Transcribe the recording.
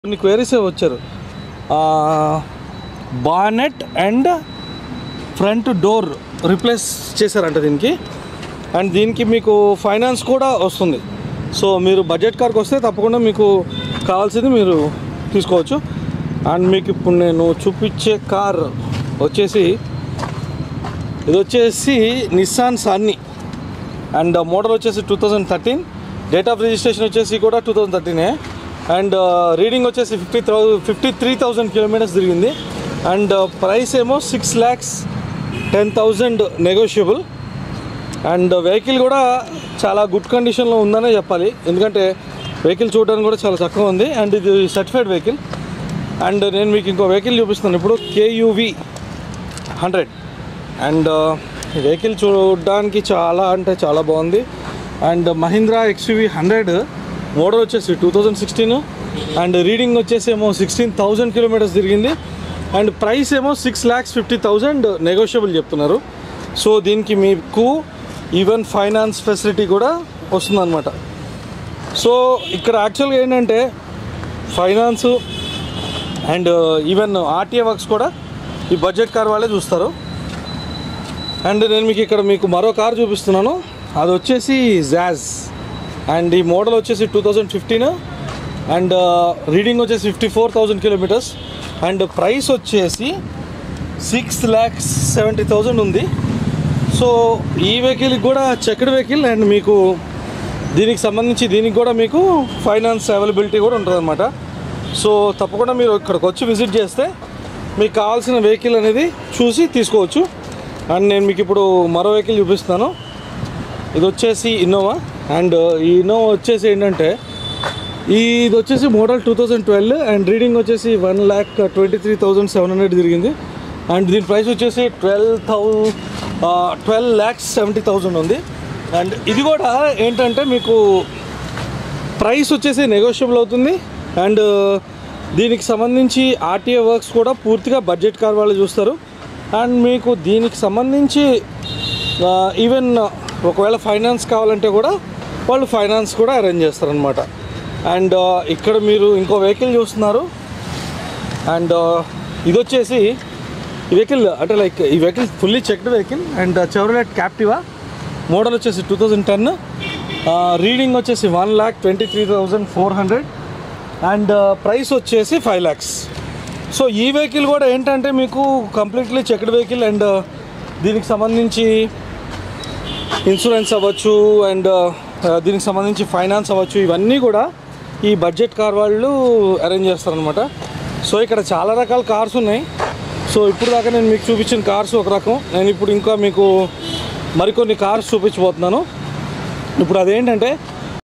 కొన్ని క్వైరీసే వచ్చారు bonnet and front door replace చేశారంట దీనికి అండ్ దీనికి మీకు ఫైనాన్స్ కూడా వస్తుంది సో మీరు బడ్జెట్ కార్కి వస్తే తప్పకుండా మీకు కావాల్సింది మీరు తీసుకోవచ్చు అండ్ మీకు ఇప్పుడు నేను చూపించే కార్ వచ్చేసి ఇది వచ్చేసి నిస్సాన్ సన్నీ అండ్ మోడల్ వచ్చేసి two thousand thirteen date of registration వచ్చేసి కూడా టూ థౌజండ్ థర్టీనే అండ్ రీడింగ్ వచ్చేసి fifty thou fifty three thousand kilometres తిరిగింది అండ్ ప్రైస్ ఏమో six lakhs ten thousand negotiable and vehicle కూడా చాలా గుడ్ కండిషన్లో ఉందనే చెప్పాలి ఎందుకంటే వెహికల్ చూడడానికి కూడా చాలా చక్కగా ఉంది అండ్ ఇది సర్టిఫైడ్ వెహికల్ అండ్ నేను మీకు ఇంకో వెహికల్ చూపిస్తున్నాను ఇప్పుడు కేయూవి హండ్రెడ్ అండ్ ఈ వెహికల్ చూడడానికి చాలా అంటే చాలా బాగుంది and Mahindra XUV hundred model వచ్చేసి two thousand sixteen and reading వచ్చేసి ఏమో సిక్స్టీన్ థౌజండ్ కిలోమీటర్స్ తిరిగింది అండ్ ప్రైస్ ఏమో six lakhs fifty thousand negotiable చెప్తున్నారు సో దీనికి మీకు ఈవెన్ ఫైనాన్స్ ఫెసిలిటీ కూడా వస్తుందన్నమాట సో ఇక్కడ యాక్చువల్గా ఏంటంటే finance and even RTA works కూడా ఈ బడ్జెట్ కార్ వాళ్ళే చూస్తారు అండ్ నేను మీకు ఇక్కడ మీకు మరో కార్ చూపిస్తున్నాను అది వచ్చేసి జాజ్ అండ్ ఈ మోడల్ వచ్చేసి two thousand fifteen and reading వచ్చేసి fifty four thousand kilometres and price వచ్చేసి సిక్స్ ల్యాక్స్ సెవెంటీ థౌజండ్ ఉంది సో ఈ వెహికల్కి కూడా చెక్డ్ వెహికల్ అండ్ మీకు దీనికి సంబంధించి దీనికి కూడా మీకు ఫైనాన్స్ అవైలబిలిటీ కూడా ఉంటుందన్నమాట సో తప్పకుండా మీరు ఇక్కడికి వచ్చి విజిట్ చేస్తే మీకు కావాల్సిన వెహికల్ అనేది చూసి తీసుకోవచ్చు అండ్ నేను మీకు ఇప్పుడు మరో వెహికల్ చూపిస్తాను ఇది వచ్చేసి ఇన్నోవా అండ్ ఈ ఇన్నోవా వచ్చేసి ఏంటంటే ఈ ఇది వచ్చేసి model two thousand twelve and reading వచ్చేసి one lakh twenty three thousand seven hundred తిరిగింది అండ్ దీని ప్రైస్ వచ్చేసి twelve thou twelve lakhs seventy thousand ఉంది అండ్ ఇది కూడా ఏంటంటే మీకు ప్రైస్ వచ్చేసి నెగోషియబుల్ అవుతుంది అండ్ దీనికి సంబంధించి ఆర్టీఏ వర్క్స్ కూడా పూర్తిగా బడ్జెట్ కార్ వాళ్ళు చూస్తారు అండ్ మీకు దీనికి సంబంధించి ఈవెన్ ఒకవేళ ఫైనాన్స్ కావాలంటే కూడా వాళ్ళు ఫైనాన్స్ కూడా అరేంజ్ చేస్తారనమాట అండ్ ఇక్కడ మీరు ఇంకో వెహికల్ చూస్తున్నారు అండ్ ఇది వచ్చేసి ఈ వెహికల్ అంటే లైక్ ఈ vehicle fully checked vehicle and Chevrolet Captiva model వచ్చేసి టూ థౌజండ్ టెన్ రీడింగ్ వచ్చేసి one lakh twenty three thousand four hundred and price వచ్చేసి ఫైవ్ ల్యాక్స్ సో ఈ వెహికల్ కూడా ఏంటంటే మీకు కంప్లీట్లీ చెక్డ్ వెహికల్ అండ్ దీనికి సంబంధించి ఇన్సూరెన్స్ అవ్వచ్చు అండ్ దీనికి సంబంధించి ఫైనాన్స్ అవ్వచ్చు ఇవన్నీ కూడా ఈ బడ్జెట్ కార్ వాళ్ళు అరేంజ్ చేస్తారనమాట సో ఇక్కడ చాలా రకాల కార్స్ ఉన్నాయి సో ఇప్పుడు దాకా నేను మీకు చూపించిన కార్స్ ఒక రకం నేను ఇప్పుడు ఇంకా మీకు మరికొన్ని కార్స్ చూపించబోతున్నాను ఇప్పుడు అదేంటంటే